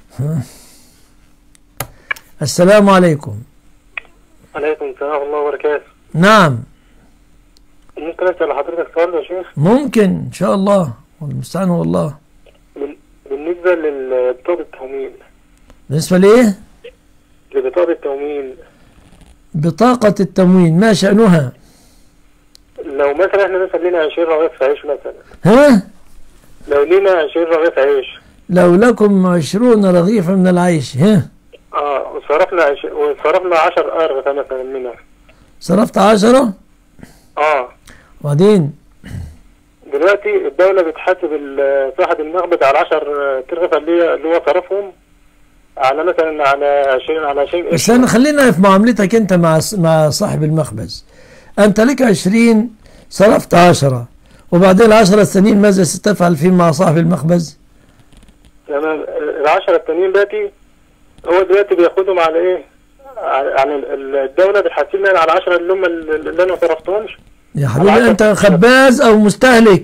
السلام عليكم عليكم السلام ورحمة الله وبركاته نعم ممكن أسأل حضرتك سؤال يا شيخ ممكن إن شاء الله والمستعان هو الله بال- بالنسبة لبطاقة التموين بالنسبة لإيه؟ لبطاقة التموين بطاقة التموين ما شأنها؟ لو مثلا احنا مثلا لينا 20 رغيف عيش مثلا ها؟ لو لينا 20 رغيف عيش لو لكم عشرون رغيفا من العيش ها؟ اه وصرفنا عش... وصرفنا 10 أرغفة مثلا منها صرفت عشرة اه وبعدين دلوقتي الدولة بتحاسب ال- صاحب المخبز على 10 ترغفة اللي هي- اللي هو صرفهم على مثلا على 20 على 20 قرش. بس أنا خلينا في معاملتك أنت مع مع صاحب المخبز أنت لك عشرين صرفت عشرة وبعدين العشرة الثانيين ماذا ستفعل فيه مع صاحب المخبز؟ تمام العشرة التانيين دلوقتي هو دلوقتي بياخدهم على ايه؟ على- يعني ال- الدولة بتحاسبني على العشرة اللي هم ال- اللي انا ما صرفتهمش يا حبيبي العشرة- أنت خباز أو مستهلك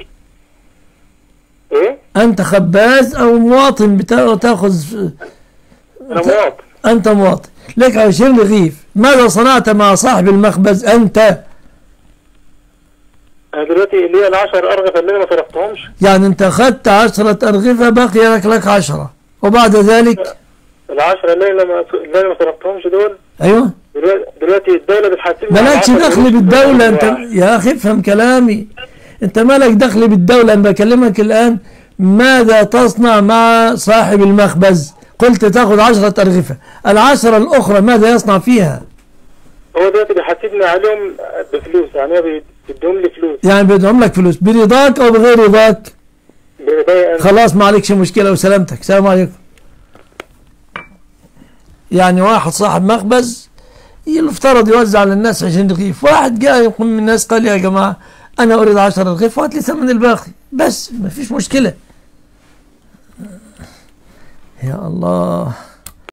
ايه؟ أنت خباز أو مواطن بتا- تأخذ انا مواطن أنت مواطن لك عشرين رغيف ماذا صنعت مع صاحب المخبز أنت انا دلوقتي اللي هي العشر ارغفة اللي انا ما صرفتهمش يعني أنت أخذت عشرة أرغفة بقي لك لك عشرة وبعد ذلك العشرة اللي انا ما اللي انا ما صرفتهمش دول أيوه دلوقتي- دلوقتي الدولة بتحاسبني على مالكش العشرة دخل اللي- بالدولة أنت اللي- يا أخي افهم كلامي أنت مالك دخل بالدولة أنا بكلمك الآن ماذا تصنع مع صاحب المخبز قلت تأخذ عشرة أرغفة العشرة الأخرى ماذا يصنع فيها هو دلوقتي بيحاسبني عليهم بفلوس يعني هو بي- بيديهم لي فلوس يعني بيدعم لك فلوس برضاك أو بغير رضاك برضايا انا خلاص ما عليكش مشكلة وسلامتك السلام عليكم يعني واحد صاحب مخبز يفترض يوزع على الناس 20 رغيف واحد جاء يقوم من الناس قال يا جماعة أنا أريد 10 رغيف وهات لي ثمن الباقي بس ما فيش مشكلة يا الله